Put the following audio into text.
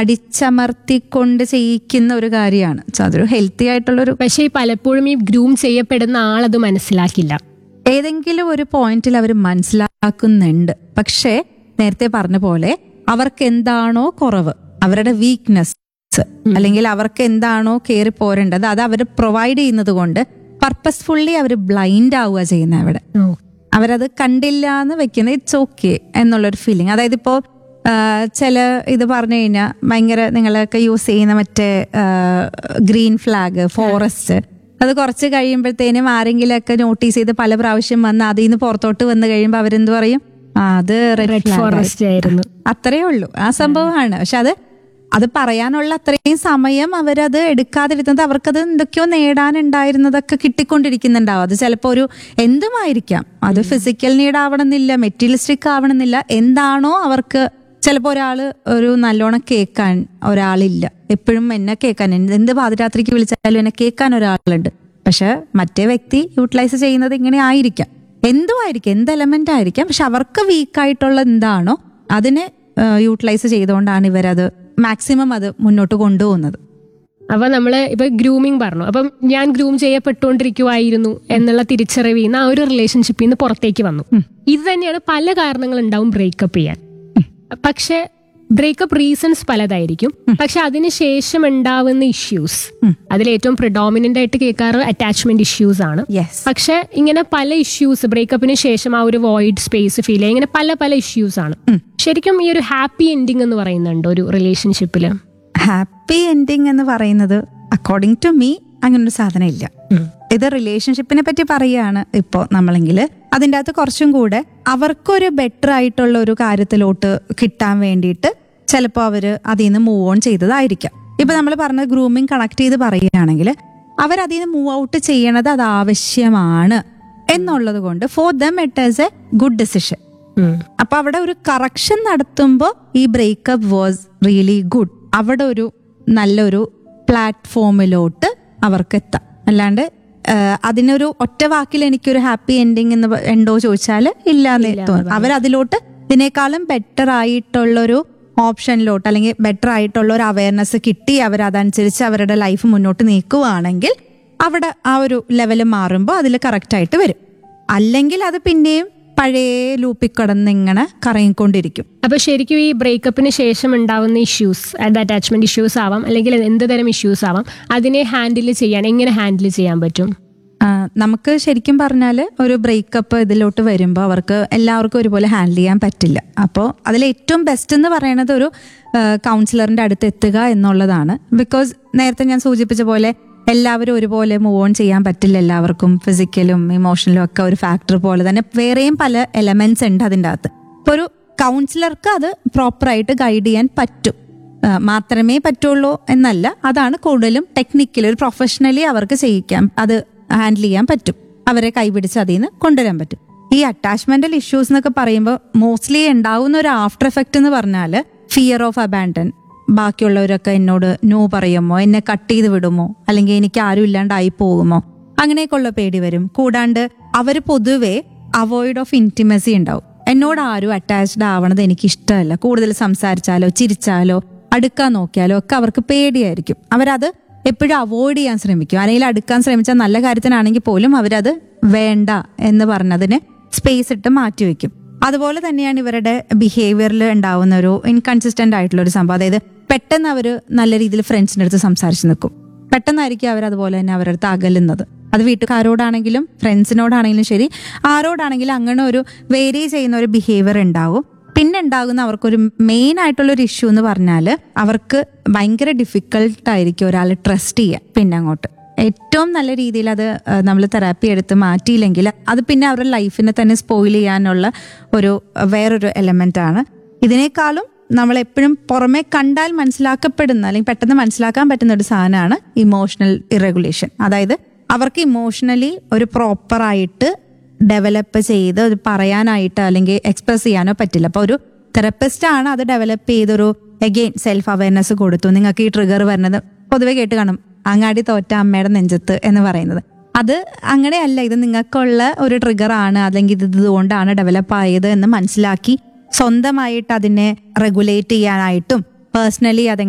അടിച്ചമർത്തിക്കൊണ്ട് ചെയ്യിക്കുന്ന ഒരു കാര്യമാണ് So അതൊരു ഹെൽത്തി ആയിട്ടുള്ളൊരു പക്ഷേ ഈ പലപ്പോഴും ഈ ഗ്രൂം ചെയ്യപ്പെടുന്ന ആളത് മനസ്സിലാക്കില്ല ഏതെങ്കിലും ഒരു പോയിന്റിൽ അവർ മനസ്സിലാക്കുന്നുണ്ട് പക്ഷേ നേരത്തെ പറഞ്ഞ പോലെ അവർക്ക് എന്താണോ കുറവ് അവരുടെ വീക്ക്നെസ് അല്ലെങ്കിൽ അവർക്ക് എന്താണോ കയറി പോരേണ്ടത് അത് അവർ പ്രൊവൈഡ് ചെയ്യുന്നത് കൊണ്ട് പർപ്പസ്ഫുള്ളി അവർ ബ്ലൈൻഡ് ആവുക ചെയ്യുന്നത് അവിടെ അവരത് കണ്ടില്ല എന്ന് വെക്കുന്നത് ഇറ്റ്സ് ഓക്കെ എന്നുള്ളൊരു ഫീലിംഗ് അതായത് ഇപ്പോൾ ചില ഇത് പറഞ്ഞു കഴിഞ്ഞാൽ ഭയങ്കര നിങ്ങളൊക്കെ യൂസ് ചെയ്യുന്ന മറ്റേ ഗ്രീൻ ഫ്ലാഗ് ഫോറസ്റ്റ് അത് കുറച്ച് കഴിയുമ്പോഴത്തേനും ആരെങ്കിലുമൊക്കെ നോട്ടീസ് ചെയ്ത് പല പ്രാവശ്യം വന്ന് അതിൽ നിന്ന് പുറത്തോട്ട് വന്ന് കഴിയുമ്പോൾ അവരെന്ത് പറയും ആ അത് റെഡ് റെഡ് ഫോറസ്റ്റ് ആയിരുന്നു അത്രേ ഉള്ളൂ ആ സംഭവമാണ് പക്ഷെ അത് അത് പറയാനുള്ള അത്രയും സമയം അവരത് എടുക്കാതിരുന്നത് അവർക്കത് എന്തൊക്കെയോ നേടാനുണ്ടായിരുന്നതൊക്കെ കിട്ടിക്കൊണ്ടിരിക്കുന്നുണ്ടാവും അത് ചിലപ്പോൾ ഒരു എന്തുമായിരിക്കാം അത് ഫിസിക്കൽ നീഡ് ആവണമെന്നില്ല മെറ്റീരിയലിസ്റ്റിക് ആവണമെന്നില്ല എന്താണോ അവർക്ക് ചിലപ്പോൾ ഒരാള് ഒരു നല്ലോണം കേൾക്കാൻ ഒരാളില്ല എപ്പോഴും എന്നെ കേൾക്കാൻ എന്ത് എന്ത് പാതിരാത്രിക്ക് വിളിച്ചാലും എന്നെ കേൾക്കാൻ ഒരാളുണ്ട് പക്ഷെ മറ്റേ വ്യക്തി യൂട്ടിലൈസ് ചെയ്യുന്നത് ഇങ്ങനെ ആയിരിക്കാം എന്തുമായിരിക്കും എന്ത് എലമെന്റ് ആയിരിക്കാം പക്ഷെ അവർക്ക് വീക്കായിട്ടുള്ള എന്താണോ അതിനെ യൂട്ടിലൈസ് ചെയ്തുകൊണ്ടാണ് ഇവരത് മാക്സിമം അത് മുന്നോട്ട് കൊണ്ടുപോകുന്നത് അപ്പൊ നമ്മള് ഇപ്പൊ ഗ്രൂമിങ് പറഞ്ഞു അപ്പം ഞാൻ ഗ്രൂം ചെയ്യപ്പെട്ടുകൊണ്ടിരിക്കുവായിരുന്നു എന്നുള്ള തിരിച്ചറിവിൽ നിന്ന് ആ ഒരു റിലേഷൻഷിപ്പിൽ നിന്ന് പുറത്തേക്ക് വന്നു ഇത് തന്നെയാണ് പല കാരണങ്ങൾ ഉണ്ടാവും ബ്രേക്കപ്പ് ചെയ്യാൻ പക്ഷെ ബ്രേക്കപ്പ് റീസൺസ് പലതായിരിക്കും പക്ഷെ അതിനുശേഷം ഉണ്ടാവുന്ന ഇഷ്യൂസ് അതിൽ ഏറ്റവും പ്രിഡോമിനന്റ് ആയിട്ട് കേൾക്കാറ് അറ്റാച്ച്മെന്റ് ഇഷ്യൂസ് ആണ് യെസ് പക്ഷെ ഇങ്ങനെ പല ഇഷ്യൂസ് ബ്രേക്കപ്പിന് ശേഷം ആ ഒരു വോയിഡ് സ്പേസ് ഫീൽ ചെയ്യുക ഇങ്ങനെ പല പല ഇഷ്യൂസ് ആണ് ശരിക്കും ഈ ഒരു ഹാപ്പി എൻഡിങ് എന്ന് പറയുന്നുണ്ട് ഒരു റിലേഷൻഷിപ്പിൽ ഹാപ്പി എൻഡിങ് എന്ന് പറയുന്നത് അക്കോർഡിംഗ് ടു മീ അങ്ങനെ ഒരു സാധനം ഇല്ല ഇത് റിലേഷൻഷിപ്പിനെ പറ്റി പറയുകയാണ് ഇപ്പോൾ നമ്മളെങ്കിൽ അതിൻ്റെ അകത്ത് കുറച്ചും കൂടെ അവർക്കൊരു ബെറ്റർ ആയിട്ടുള്ള ഒരു കാര്യത്തിലോട്ട് കിട്ടാൻ വേണ്ടിയിട്ട് ചിലപ്പോൾ അവർ അതിൽ നിന്ന് മൂവ് ഓൺ ചെയ്തതായിരിക്കാം ഇപ്പൊ നമ്മൾ പറഞ്ഞ ഗ്രൂമിങ് കണക്ട് ചെയ്ത് പറയുകയാണെങ്കിൽ അവർ അതിൽ നിന്ന് മൂവ് ഔട്ട് ചെയ്യണത് അത് ആവശ്യമാണ് എന്നുള്ളത് കൊണ്ട് for them it as a good decision അപ്പൊ അവിടെ ഒരു കറക്ഷൻ നടത്തുമ്പോൾ ഈ ബ്രേക്കപ്പ് വാസ് റിയലി ഗുഡ് അവിടെ ഒരു നല്ലൊരു പ്ലാറ്റ്ഫോമിലോട്ട് അവർക്ക് എത്താം അല്ലാണ്ട് ആ, അതിനൊരു ഒറ്റ വാക്കിൽ എനിക്കൊരു ഹാപ്പി എൻഡിങ് എന്ന് പ- ഉണ്ടോ ചോദിച്ചാൽ ഇല്ലാന്ന് തോന്നും അവരതിലോട്ട് ഇതിനേക്കാളും ബെറ്റർ ആയിട്ടുള്ളൊരു ഓപ്ഷനിലോട്ട് അല്ലെങ്കിൽ ബെറ്റർ ആയിട്ടുള്ള ഒരു അവയർനെസ് കിട്ടി അവരതനുസരിച്ച് അവരുടെ ലൈഫ് മുന്നോട്ട് നീക്കുവാണെങ്കിൽ അവിടെ ആ ഒരു ലെവൽ മാറുമ്പോൾ അതിൽ കറക്റ്റ് ആയിട്ട് വരും അല്ലെങ്കിൽ അത് പിന്നെയും പഴയ ലൂപ്പിൽ കിടന്ന് ഇങ്ങനെ കറങ്ങിക്കൊണ്ടിരിക്കും അപ്പൊ ശരിക്കും ഈ ബ്രേക്കപ്പിന് ശേഷം ഉണ്ടാവുന്ന ഇഷ്യൂസ് അത് അറ്റാച്ച്മെന്റ് ഇഷ്യൂസ് ആവാം അല്ലെങ്കിൽ എന്ത് തരം ഇഷ്യൂസ് ആവാം അതിനെ ഹാൻഡിൽ ചെയ്യാൻ എങ്ങനെ ഹാൻഡിൽ ചെയ്യാൻ പറ്റും ആ, നമുക്ക് ശരിക്കും പറഞ്ഞാൽ ഒരു ബ്രേക്കപ്പ് ഇതിലോട്ട് വരുമ്പോൾ അവർക്ക് എല്ലാവർക്കും ഒരുപോലെ ഹാൻഡിൽ ചെയ്യാൻ പറ്റില്ല അപ്പോൾ അതിൽ ഏറ്റവും ബെസ്റ്റ് എന്ന് പറയുന്നത് ഒരു കൗൺസിലറിൻ്റെ അടുത്ത് എത്തുക എന്നുള്ളതാണ് ബിക്കോസ് നേരത്തെ ഞാൻ സൂചിപ്പിച്ച പോലെ എല്ലാവരും ഒരുപോലെ മൂവ് ഓൺ ചെയ്യാൻ പറ്റില്ല എല്ലാവർക്കും ഫിസിക്കലും ഇമോഷണലും ഒക്കെ ഒരു ഫാക്ടർ പോലെ തന്നെ വേറെയും പല എലമെന്റ്സ് ഉണ്ട് അതിൻ്റെ അകത്ത് ഇപ്പോൾ ഒരു കൗൺസിലർക്ക് അത് പ്രോപ്പറായിട്ട് ഗൈഡ് ചെയ്യാൻ പറ്റും ആ, മാത്രമേ പറ്റുള്ളൂ എന്നല്ല അതാണ് കൂടുതലും ടെക്നിക്കലി ഒരു പ്രൊഫഷണലി അവർക്ക് ചെയ്യിക്കാൻ അത് ഹാൻഡിൽ ചെയ്യാൻ പറ്റും അവരെ കൈപിടിച്ച് അതിൽ നിന്ന് കൊണ്ടുവരാൻ പറ്റും ഈ അറ്റാച്ച്മെന്റൽ ഇഷ്യൂസ് എന്നൊക്കെ പറയുമ്പോൾ മോസ്റ്റ്ലി ഉണ്ടാവുന്ന ഒരു ആഫ്റ്റർ എഫക്റ്റ് എന്ന് പറഞ്ഞാൽ ഫിയർ ഓഫ് അബാൻഡൻ ബാക്കിയുള്ളവരൊക്കെ എന്നോട് നോ പറയുമോ എന്നെ കട്ട് ചെയ്ത് വിടുമോ അല്ലെങ്കിൽ എനിക്ക് ആരും ഇല്ലാണ്ടായി പോകുമോ അങ്ങനെയൊക്കെയുള്ള പേടി വരും കൂടാണ്ട് അവർ പൊതുവെ അവോയ്ഡ് ഓഫ് ഇൻറ്റിമസി ഉണ്ടാവും എന്നോട് ആരും അറ്റാച്ച്ഡ് ആവണത് എനിക്ക് ഇഷ്ടമല്ല കൂടുതൽ സംസാരിച്ചാലോ ചിരിച്ചാലോ അടുക്കാൻ നോക്കിയാലോ ഒക്കെ അവർക്ക് പേടിയായിരിക്കും അവരത് എപ്പോഴും അവോയ്ഡ് ചെയ്യാൻ ശ്രമിക്കും അല്ലെങ്കിൽ അടുക്കാൻ ശ്രമിച്ചാൽ നല്ല കാര്യത്തിനാണെങ്കിൽ പോലും അവരത് വേണ്ട എന്ന് പറഞ്ഞതിന് സ്പേസ് ഇട്ട് മാറ്റി വെക്കും അതുപോലെ തന്നെയാണ് ഇവരുടെ ബിഹേവിയറിൽ ഉണ്ടാവുന്ന ഒരു ഇൻകൺസിസ്റ്റന്റ് ആയിട്ടുള്ള ഒരു സംഭവം അതായത് പെട്ടെന്ന് അവർ നല്ല രീതിയിൽ ഫ്രണ്ട്സിൻ്റെ അടുത്ത് സംസാരിച്ച് നിൽക്കും പെട്ടെന്നായിരിക്കും അവർ അതുപോലെ തന്നെ അവരുടെ അടുത്ത് അകലുന്നത് അത് വീട്ടുകാരോടാണെങ്കിലും ഫ്രണ്ട്സിനോടാണെങ്കിലും ശരി ആരോടാണെങ്കിലും അങ്ങനെ ഒരു വേരി ചെയ്യുന്ന ഒരു ബിഹേവിയർ ഉണ്ടാവും പിന്നെ ഉണ്ടാകുന്ന അവർക്കൊരു മെയിൻ ആയിട്ടുള്ള ഒരു ഇഷ്യൂ എന്ന് പറഞ്ഞാൽ അവർക്ക് ഭയങ്കര ഡിഫിക്കൾട്ട് ആയിരിക്കും ഒരാൾ ട്രസ്റ്റ് ചെയ്യാൻ പിന്നെ അങ്ങോട്ട് ഏറ്റവും നല്ല രീതിയിൽ അത് നമ്മൾ തെറാപ്പി എടുത്ത് മാറ്റിയില്ലെങ്കിൽ അത് പിന്നെ അവരുടെ ലൈഫിനെ തന്നെ സ്പോയിൽ ചെയ്യാനുള്ള ഒരു അഹ് വേറൊരു എലമെന്റ് ആണ് ഇതിനേക്കാളും നമ്മൾ എപ്പോഴും പുറമെ കണ്ടാൽ മനസ്സിലാക്കപ്പെടുന്ന അല്ലെങ്കിൽ പെട്ടെന്ന് മനസ്സിലാക്കാൻ പറ്റുന്ന ഒരു സാധനമാണ് ഇമോഷണൽ ഇറഗുലേഷൻ അതായത് അവർക്ക് ഇമോഷണലി ഒരു പ്രോപ്പറായിട്ട് ഡെവലപ്പ് ചെയ്ത് അത് പറയാനായിട്ട് അല്ലെങ്കിൽ എക്സ്പ്രസ് ചെയ്യാനോ പറ്റില്ല അപ്പോൾ ഒരു തെറപ്പിസ്റ്റ് ആണ് അത് ഡെവലപ്പ് ചെയ്തൊരു എഗെയിൻ സെൽഫ് അവയർനെസ് കൊടുത്തു നിങ്ങൾക്ക് ഈ ട്രിഗർ വരുന്നത് പൊതുവെ കേട്ട് കാണും അങ്ങാടി തോറ്റ അമ്മയുടെ നെഞ്ചത്ത് എന്ന് പറയുന്നത് അത് അങ്ങനെയല്ല ഇത് നിങ്ങൾക്കുള്ള ഒരു ട്രിഗർ ആണ് അല്ലെങ്കിൽ ഇത് ഇതുകൊണ്ടാണ് ഡെവലപ്പ് ആയത് എന്ന് മനസ്സിലാക്കി സ്വന്തമായിട്ട് അതിനെ റെഗുലേറ്റ് ചെയ്യാനായിട്ടും പേഴ്സണലി അതെങ്ങനെ